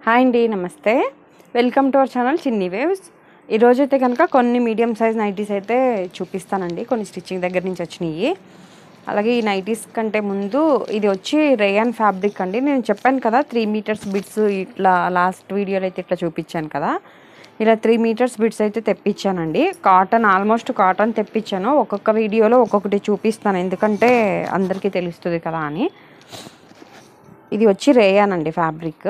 hi అండి నమస్తే welcome to our channel Chinni waves ఈరోజు అయితే కనుక కొన్ని మీడియం సైజ్ నైటీస్ అయితే చూపిస్తానండి కొన్ని స్టిచ్చింగ్ దగ్గర నుంచి వచ్చినాయి అలాగే ఈ నైటీస్ కంటే ముందు ఇది వచ్చి రేయాన్ ఫ్యాబ్రిక్ అండి నేను చెప్పాను కదా త్రీ మీటర్స్ బిట్స్ ఇట్లా లాస్ట్ వీడియోలో అయితే ఇట్లా చూపించాను కదా ఇలా త్రీ మీటర్స్ బిట్స్ అయితే తెప్పించానండి కాటన్ ఆల్మోస్ట్ కాటన్ తెప్పించాను ఒక్కొక్క వీడియోలో ఒక్కొక్కటి చూపిస్తాను ఎందుకంటే అందరికీ తెలుస్తుంది కదా అని ఇది వచ్చి రేయాన్ అండి ఫ్యాబ్రిక్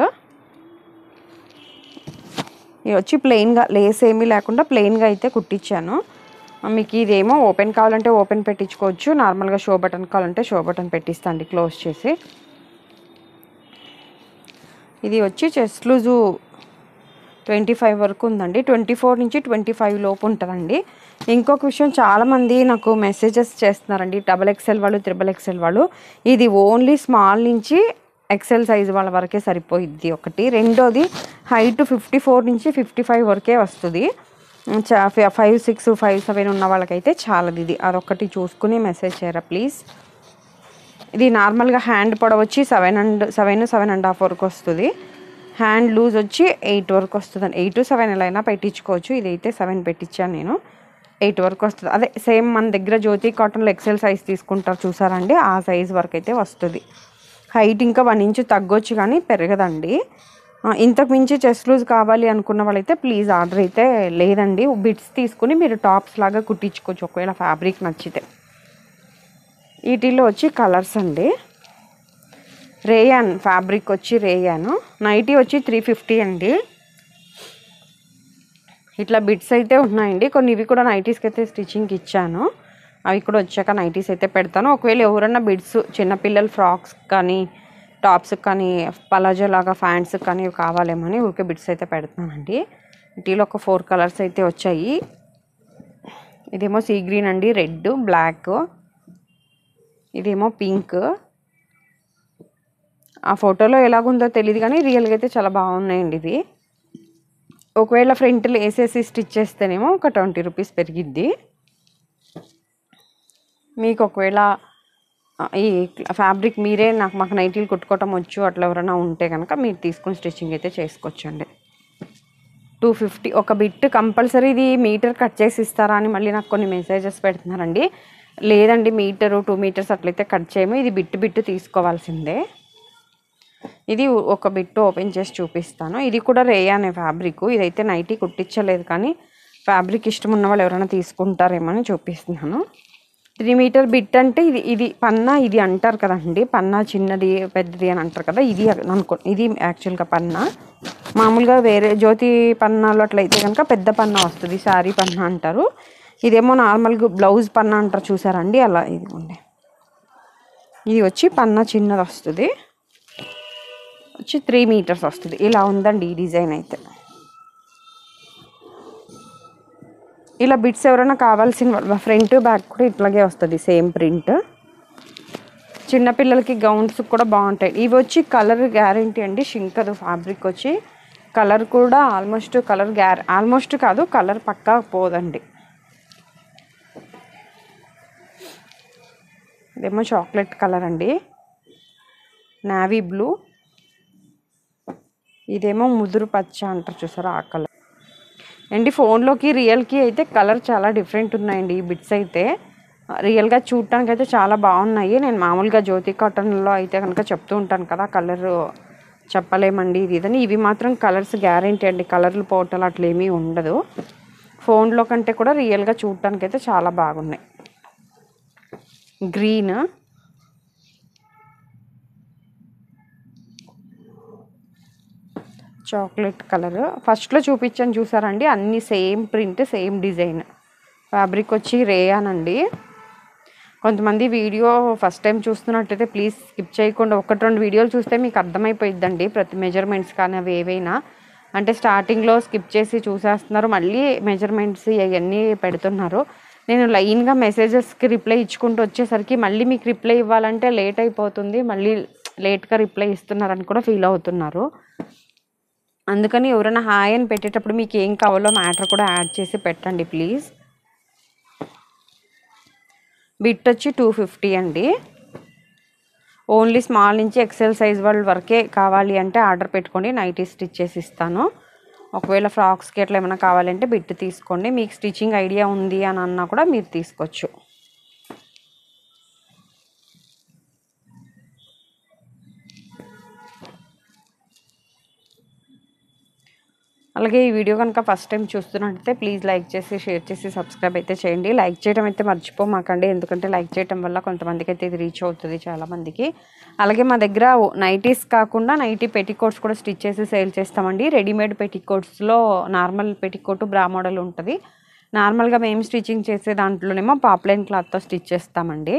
ఇది వచ్చి ప్లెయిన్గా లేస్ ఏమీ లేకుండా ప్లెయిన్గా అయితే కుట్టించాను మీకు ఇదేమో ఓపెన్ కావాలంటే ఓపెన్ పెట్టించుకోవచ్చు నార్మల్గా షో బటన్ కావాలంటే షో బటన్ పెట్టిస్తాండి క్లోజ్ చేసి ఇది వచ్చి చెస్ట్ లూజు ట్వంటీ ఫైవ్ వరకు ఉందండి ట్వంటీ ఫోర్ నుంచి ట్వంటీ ఫైవ్ లోపు ఉంటుందండి ఇంకొక విషయం చాలామంది నాకు మెసేజెస్ చేస్తున్నారండి డబల్ ఎక్సెల్ వాళ్ళు త్రిబుల్ ఎక్సెల్ వాళ్ళు ఇది ఓన్లీ స్మాల్ నుంచి ఎక్సెల్ సైజ్ వాళ్ళ వరకే సరిపోయిద్ది ఒకటి రెండోది హైట్ ఫిఫ్టీ ఫోర్ నుంచి ఫిఫ్టీ ఫైవ్ వరకే వస్తుంది ఫైవ్ సిక్స్ ఫైవ్ సెవెన్ ఉన్న వాళ్ళకైతే చాలది ఇది అదొకటి చూసుకుని మెసేజ్ చేయరా ప్లీజ్ ఇది నార్మల్గా హ్యాండ్ పొడవు వచ్చి seven and seven seven and half వరకు వస్తుంది హ్యాండ్ లూజ్ వచ్చి ఎయిట్ వరకు వస్తుంది ఎయిట్ సెవెన్ ఎలా అయినా పెట్టించుకోవచ్చు ఇదైతే సెవెన్ పెట్టించాను నేను ఎయిట్ వరకు వస్తుంది అదే సేమ్ మన దగ్గర జ్యోతి కాటన్లో ఎక్సెల్ సైజ్ తీసుకుంటారు చూసారండి ఆ సైజ్ వరకు అయితే వస్తుంది హైట్ ఇంకా వన్ ఇంచ్ తగ్గొచ్చు కానీ పెరగదండి ఆ, ఇంతకు మించి చెస్ట్ లూజ్ కావాలి అనుకున్న వాళ్ళైతే ప్లీజ్ ఆర్డర్ అయితే లేదండి బిట్స్ తీసుకుని మీరు టాప్స్ లాగా కుట్టించుకోవచ్చు ఒకవేళ ఫ్యాబ్రిక్ నచ్చితే వీటిల్లో వచ్చి కలర్స్ అండి రేయాన్ ఫ్యాబ్రిక్ వచ్చి రేయాను నైటీ వచ్చి త్రీ ఫిఫ్టీ అండి ఇట్లా బిట్స్ అయితే ఉన్నాయండి కొన్ని ఇవి కూడా నైటీస్కి అయితే స్టిచ్చింగ్కి ఇచ్చాను అవి కూడా వచ్చాక నైటీస్ అయితే పెడతాను ఒకవేళ ఎవరన్నా బిడ్స్ చిన్నపిల్లల ఫ్రాక్స్ కానీ టాప్స్ కానీ పలాజో లాగా ఫ్యాంట్స్ కానీ ఇవి కావాలేమని ఊరికే బిడ్స్ అయితే పెడతానండి వీటిలో ఒక ఫోర్ కలర్స్ అయితే వచ్చాయి ఇదేమో సీ గ్రీన్ అండి రెడ్ బ్లాక్ ఇదేమో పింక్ ఆ ఫోటోలో ఎలాగుందో తెలియదు కానీ రియల్గా అయితే చాలా బాగున్నాయండి ఇవి ఒకవేళ ఫ్రంట్లు వేసేసి స్టిచ్ చేస్తేనేమో ఒక ట్వంటీ రూపీస్ పెరిగిద్ది మీకు ఒకవేళ ఆ, ఈ ఫ్యాబ్రిక్ మీరే నాకు మాకు నైటీలు కుట్టుకోవటం వచ్చు అట్లా ఎవరైనా ఉంటే కనుక మీరు తీసుకుని స్టిచ్చింగ్ అయితే చేసుకోవచ్చండి టూ ఫిఫ్టీ ఒక బిట్ కంపల్సరీ ఇది మీటర్ కట్ చేసి ఇస్తారా అని మళ్ళీ నాకు కొన్ని మెసేజెస్ పెడుతున్నారండి లేదండి మీటరు టూ మీటర్స్ అట్లయితే కట్ చేయము ఇది బిట్ బిట్ తీసుకోవాల్సిందే ఇది ఒక బిట్ ఓపెన్ చేసి చూపిస్తాను ఇది కూడా రేయానే ఫ్యాబ్రిక్ ఇదైతే నైటీ కుట్టించలేదు కానీ ఫ్యాబ్రిక్ ఇష్టం ఉన్న వాళ్ళు ఎవరైనా తీసుకుంటారేమో అని చూపిస్తున్నాను త్రీ మీటర్ బిట్ అంటే ఇది ఇది పన్నా ఇది అంటారు కదండి పన్నా చిన్నది పెద్దది అని అంటారు కదా ఇది అనుకో ఇది యాక్చువల్గా పన్నా మామూలుగా వేరే జ్యోతి పన్నాలు అట్లయితే కనుక పెద్ద పన్నా వస్తుంది శారీ పన్నా అంటారు ఇదేమో నార్మల్గా బ్లౌజ్ పన్నా అంటారు చూసారండి అలా ఇదిగోండి ఇది వచ్చి పన్నా చిన్నది వస్తుంది వచ్చి త్రీ మీటర్స్ వస్తుంది ఇలా ఉందండి ఈ డిజైన్ అయితే ఇలా బిట్స్ ఎవరైనా కావాల్సిన ఫ్రంట్ బ్యాక్ కూడా ఇట్లాగే వస్తుంది సేమ్ ప్రింట్ చిన్నపిల్లలకి గౌన్స్ కూడా బాగుంటాయి ఇవి వచ్చి కలర్ గ్యారంటీ అండి షింకదు ఫ్యాబ్రిక్ వచ్చి కలర్ కూడా ఆల్మోస్ట్ కలర్ గ్యార ఆల్మోస్ట్ కాదు కలర్ పక్కా పోదండి ఇదేమో చాక్లెట్ కలర్ అండి నావీ బ్లూ ఇదేమో ముదురు పచ్చ అంటారు చూసారా ఆ కలర్ అండి ఫోన్లోకి రియల్కి అయితే కలర్ చాలా డిఫరెంట్ ఉన్నాయండి ఈ బిట్స్ అయితే రియల్గా చూడటానికి అయితే చాలా బాగున్నాయి నేను మామూలుగా జ్యోతి కాటన్లో అయితే కనుక చెప్తూ ఉంటాను కదా కలర్ చెప్పలేమండి ఇది ఇదని ఇవి మాత్రం కలర్స్ గ్యారంటీ అండి కలర్లు పోవటాలు అట్లా ఏమీ ఉండదు ఫోన్లో కంటే కూడా రియల్గా చూడటానికి అయితే చాలా బాగున్నాయి గ్రీన్ చాక్లెట్ కలర్ ఫస్ట్లో చూపించాను చూసారండి అన్ని same print same design fabric వచ్చి రేయాన్ అండి కొంతమంది వీడియో ఫస్ట్ టైం చూస్తున్నట్టయితే ప్లీజ్ స్కిప్ చేయకుండా ఒకటి రెండు వీడియోలు చూస్తే మీకు అర్థమైపోయిద్దండి ప్రతి మెజర్మెంట్స్ కానీ అవి ఏవైనా అంటే స్టార్టింగ్లో స్కిప్ చేసి చూసేస్తున్నారు మళ్ళీ మెజర్మెంట్స్ ఇవన్నీ పెడుతున్నారు నేను లైన్గా మెసేజెస్కి రిప్లై ఇచ్చుకుంటూ వచ్చేసరికి మళ్ళీ మీకు రిప్లై ఇవ్వాలంటే లేట్ అయిపోతుంది మళ్ళీ లేట్గా రిప్లై ఇస్తున్నారని కూడా ఫీల్ అవుతున్నారు అందుకని ఎవరైనా హాయ్ అని పెట్టేటప్పుడు మీకు ఏం కావాలో మ్యాటర్ కూడా యాడ్ చేసి పెట్టండి ప్లీజ్ బిట్ వచ్చి టూ ఫిఫ్టీ అండి ఓన్లీ స్మాల్ నుంచి ఎక్సెల్ సైజ్ వాళ్ళ వరకే కావాలి అంటే ఆర్డర్ పెట్టుకోండి నైటీ స్టిచ్ చేసి ఇస్తాను ఒకవేళ ఫ్రాక్స్కి ఎట్లా ఏమైనా కావాలంటే బిట్ తీసుకోండి మీకు స్టిచ్చింగ్ ఐడియా ఉంది అని అన్నా కూడా మీరు తీసుకోవచ్చు అలాగే ఈ వీడియో కనుక ఫస్ట్ టైం చూస్తున్నట్టయితే ప్లీజ్ లైక్ చేసి షేర్ చేసి సబ్స్క్రైబ్ అయితే చేయండి లైక్ చేయడం అయితే మర్చిపోమాకండి ఎందుకంటే లైక్ చేయడం వల్ల కొంతమందికి అయితే ఇది రీచ్ అవుతుంది చాలామందికి అలాగే మా దగ్గర నైటీస్ కాకుండా నైటీ పెట్టికోట్స్ కూడా స్టిచ్ చేసి సేల్ చేస్తామండి రెడీమేడ్ పెట్టికోట్స్లో నార్మల్ పెట్టికోట్ బ్రా మోడల్ ఉంటుంది నార్మల్గా మేము స్టిచ్చింగ్ చేసే దాంట్లోనేమో పాప్లైన్ క్లాత్తో స్టిచ్ చేస్తామండి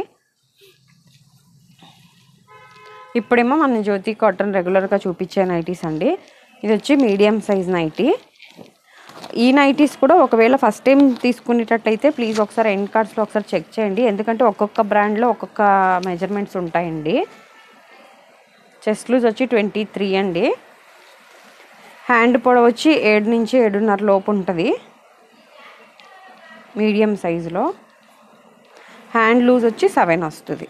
ఇప్పుడేమో మన జ్యోతి కాటన్ రెగ్యులర్గా చూపించే నైటీస్ అండి ఇది వచ్చి మీడియం సైజ్ నైటీ ఈ నైటీస్ కూడా ఒకవేళ ఫస్ట్ టైం తీసుకునేటట్టయితే ప్లీజ్ ఒకసారి ఎండ్ కార్డ్స్లో ఒకసారి చెక్ చేయండి ఎందుకంటే ఒక్కొక్క బ్రాండ్లో ఒక్కొక్క మెజర్మెంట్స్ ఉంటాయండి చెస్ట్ లూజ్ వచ్చి ట్వంటీ త్రీ అండి హ్యాండ్ పొడవు వచ్చి ఏడు నుంచి ఏడున్నర లోపు ఉంటుంది మీడియం సైజులో హ్యాండ్ లూజ్ వచ్చి సెవెన్ వస్తుంది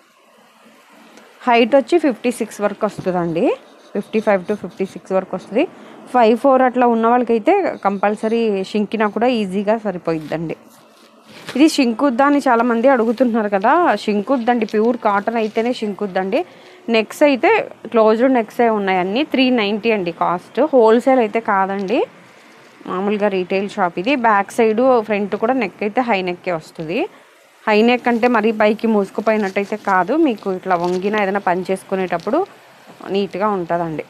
హైట్ వచ్చి ఫిఫ్టీ సిక్స్ వరకు వస్తుందండి fifty five to fifty six వరకు వస్తుంది ఫైవ్ ఫోర్ అట్లా ఉన్న వాళ్ళకైతే కంపల్సరీ షింకినా కూడా ఈజీగా సరిపోయిద్దండి ఇది షింకుద్దా అని చాలామంది అడుగుతున్నారు కదా షింకుద్దండి ప్యూర్ కాటన్ అయితేనే షింకుద్దండి నెక్స్ అయితే క్లోజ్డ్ నెక్సే ఉన్నాయి అన్నీ త్రీ నైంటీ అండి కాస్ట్ హోల్సేల్ అయితే కాదండి మామూలుగా రీటైల్ షాప్ ఇది బ్యాక్ సైడ్ ఫ్రంట్ కూడా నెక్ అయితే హై నెక్కే వస్తుంది హై నెక్ అంటే మరీ పైకి మూసుకుపోయినట్టయితే కాదు మీకు ఇట్లా వంగిన ఏదైనా పని చేసుకునేటప్పుడు నీట్గా ఉంటుందండి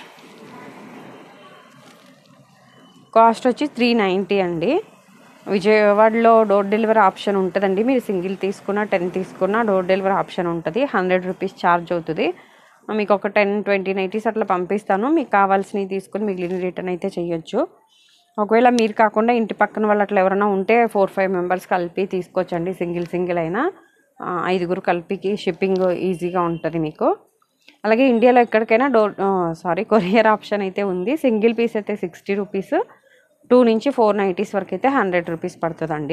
కాస్ట్ వచ్చి త్రీ నైంటీ అండి విజయవాడలో డోర్ డెలివరీ ఆప్షన్ ఉంటుందండి మీరు సింగిల్ తీసుకున్నా టెన్ తీసుకున్నా డోర్ డెలివరీ ఆప్షన్ ఉంటుంది హండ్రెడ్ రూపీస్ ఛార్జ్ అవుతుంది మీకు ఒక టెన్ ట్వంటీ నైటీస్ అట్లా పంపిస్తాను మీకు కావాల్సినవి తీసుకుని మిగిలిన రిటర్న్ అయితే చేయొచ్చు ఒకవేళ మీరు కాకుండా ఇంటి పక్కన వాళ్ళు అట్లా ఎవరైనా ఉంటే ఫోర్ ఫైవ్ మెంబర్స్ కలిపి తీసుకోవచ్చండి సింగిల్ సింగిల్ అయినా ఆ, ఐదుగురు కలిపికి షిప్పింగ్ ఈజీగా ఉంటుంది మీకు అలాగే ఇండియాలో ఎక్కడికైనా డోర్ సారీ కొరియర్ ఆప్షన్ అయితే ఉంది సింగిల్ పీస్ అయితే సిక్స్టీ రూపీస్ టూ నుంచి ఫోర్ నైంటీస్ వరకు అయితే హండ్రెడ్ రూపీస్ పడుతుందండి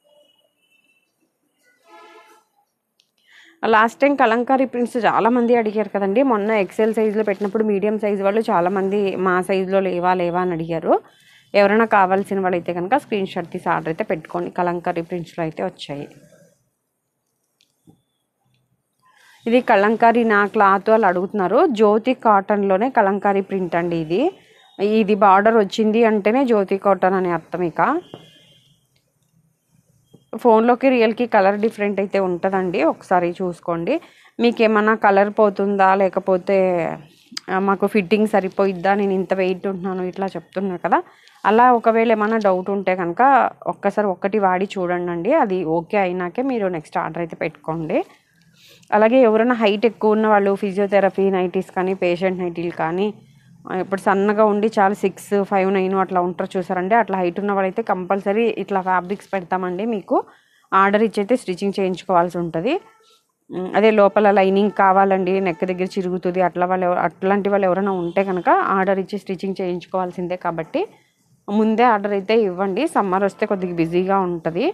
లాస్ట్ టైం కలంకారీ ప్రింట్స్ చాలామంది అడిగారు కదండి మొన్న ఎక్సెల్ సైజులో పెట్టినప్పుడు మీడియం సైజ్ వాళ్ళు చాలామంది మా సైజులో లేవా లేవా అని అడిగారు ఎవరైనా కావాల్సిన వాళ్ళు అయితే కనుక స్క్రీన్ షాట్ తీసి ఆర్డర్ అయితే పెట్టుకోండి కలంకారీ ప్రింట్స్లో అయితే వచ్చాయి ఇది కలంకారీ నా క్లాత్ వాళ్ళు అడుగుతున్నారు జ్యోతి కాటన్లోనే కలంకారీ ప్రింట్ అండి ఇది ఇది బార్డర్ వచ్చింది అంటేనే జ్యోతి కాటన్ అని అర్థం ఇక ఫోన్లోకి రియల్కి కలర్ డిఫరెంట్ అయితే ఉంటుందండి ఒకసారి చూసుకోండి మీకు ఏమన్నా కలర్ పోతుందా లేకపోతే ఆ, మాకు ఫిట్టింగ్ సరిపోయిద్దా నేను ఇంత వెయిట్ ఉంటున్నాను ఇట్లా చెప్తున్నారు కదా అలా ఒకవేళ ఏమైనా డౌట్ ఉంటే కనుక ఒక్కసారి ఒక్కటి వాడి చూడండి అండి అది ఓకే అయినాకే మీరు నెక్స్ట్ ఆర్డర్ అయితే పెట్టుకోండి అలాగే ఎవరైనా హైట్ ఎక్కువ ఉన్న వాళ్ళు ఫిజియోథెరపీ నైటీస్ కానీ పేషెంట్ నైటీలు కానీ ఆ, ఇప్పుడు సన్నగా ఉండి చాలా సిక్స్ ఫైవ్ నైన్ అట్లా ఉంటారు చూసారండి అట్లా హైట్ ఉన్న వాళ్ళైతే కంపల్సరీ ఇట్లా ఫ్యాబ్రిక్స్ పెడతామండి మీకు ఆర్డర్ ఇచ్చి అయితే స్టిచ్చింగ్ చేయించుకోవాల్సి ఉంటుంది ఉమ్, అదే లోపల లైనింగ్ కావాలండి నెక్ దగ్గర చిరుగుతుంది అట్లా వాళ్ళు ఎవ- అట్లాంటి వాళ్ళు ఎవరైనా ఉంటే కనుక ఆర్డర్ ఇచ్చి స్టిచ్చింగ్ చేయించుకోవాల్సిందే కాబట్టి ముందే ఆర్డర్ అయితే ఇవ్వండి సమ్మర్ వస్తే కొద్దిగా బిజీగా ఉంటుంది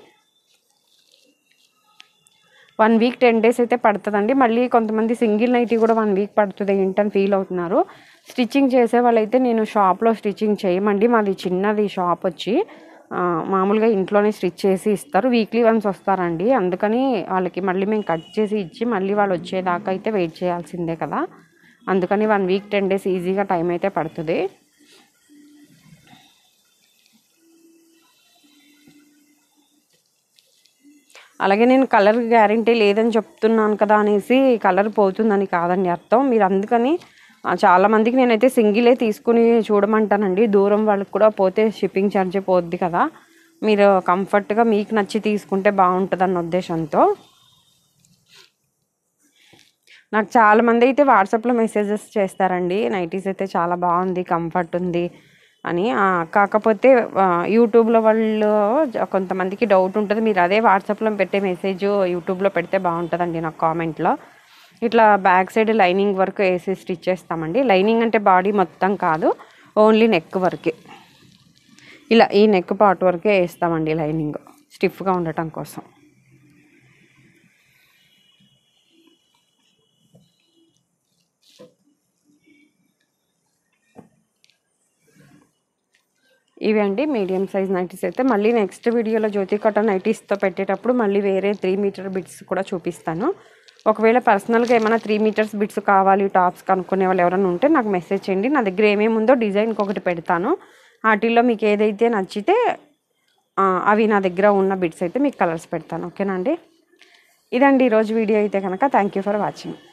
వన్ వీక్ టెన్ డేస్ అయితే పడుతుందండి మళ్ళీ కొంతమంది సింగిల్ నైటీ కూడా వన్ వీక్ పడుతుంది ఏంటని ఫీల్ అవుతున్నారు స్టిచ్చింగ్ చేసే వాళ్ళైతే నేను షాప్లో స్టిచ్చింగ్ చేయమండి మాది చిన్నది షాప్ వచ్చి ఆ, మామూలుగా ఇంట్లోనే స్టిచ్ చేసి ఇస్తారు వీక్లీ వన్స్ వస్తారండి అందుకని వాళ్ళకి మళ్ళీ మేము కట్ చేసి ఇచ్చి మళ్ళీ వాళ్ళు వచ్చేదాకా అయితే వెయిట్ చేయాల్సిందే కదా అందుకని వన్ వీక్ టెన్ డేస్ ఈజీగా టైం అయితే పడుతుంది అలాగే నేను కలర్ గ్యారంటీ లేదని చెప్తున్నాను కదా అనేసి కలర్ పోతుందని కాదండి అర్థం మీరు అందుకని ఆ, చాలా మందికి నేనైతే సింగిలే తీసుకుని చూడమంటానండి దూరం వాళ్ళకి కూడా పోతే షిప్పింగ్ ఛార్జ్ పోద్ది కదా మీరు కంఫర్ట్గా మీకు నచ్చి తీసుకుంటే బాగుంటుంది అన్న ఉద్దేశంతో నాకు చాలా మంది అయితే వాట్సాప్లో మెసేజెస్ చేస్తారండి నైటీస్ అయితే చాలా బాగుంది కంఫర్ట్ ఉంది అని ఆ, కాకపోతే ఆ, యూట్యూబ్లో వాళ్ళు జ- కొంతమందికి డౌట్ ఉంటుంది మీరు అదే వాట్సాప్లో పెట్టే మెసేజ్ యూట్యూబ్లో పెడితే బాగుంటుందండి నాకు కామెంట్లో ఇట్లా బ్యాక్ సైడ్ లైనింగ్ వర్క్ వేసి స్టిచ్ చేస్తామండి లైనింగ్ అంటే బాడీ మొత్తం కాదు ఓన్లీ నెక్ వరకే ఇలా ఈ నెక్ పార్ట్ వరకే వేస్తామండి లైనింగ్ స్టిఫ్గా ఉండటం కోసం ఇవి అండి మీడియం సైజ్ నైటీస్ అయితే మళ్ళీ నెక్స్ట్ వీడియోలో జ్యోతి కాటన్ నైటీస్తో పెట్టేటప్పుడు మళ్ళీ వేరే త్రీ మీటర్ బిట్స్ కూడా చూపిస్తాను ఒకవేళ పర్సనల్గా ఏమైనా త్రీ మీటర్స్ బిట్స్ కావాలి టాప్స్ కనుక్కునే వాళ్ళు ఎవరైనా ఉంటే నాకు మెసేజ్ చేయండి నా దగ్గర ఏమేమి ఉందో డిజైన్కి ఒకటి పెడతాను వాటిల్లో మీకు ఏదైతే నచ్చితే ఆ, అవి నా దగ్గర ఉన్న బిట్స్ అయితే మీకు కలర్స్ పెడతాను ఓకేనా అండి ఇదండి ఈరోజు వీడియో అయితే కనుక థ్యాంక్ యూ ఫర్ వాచింగ్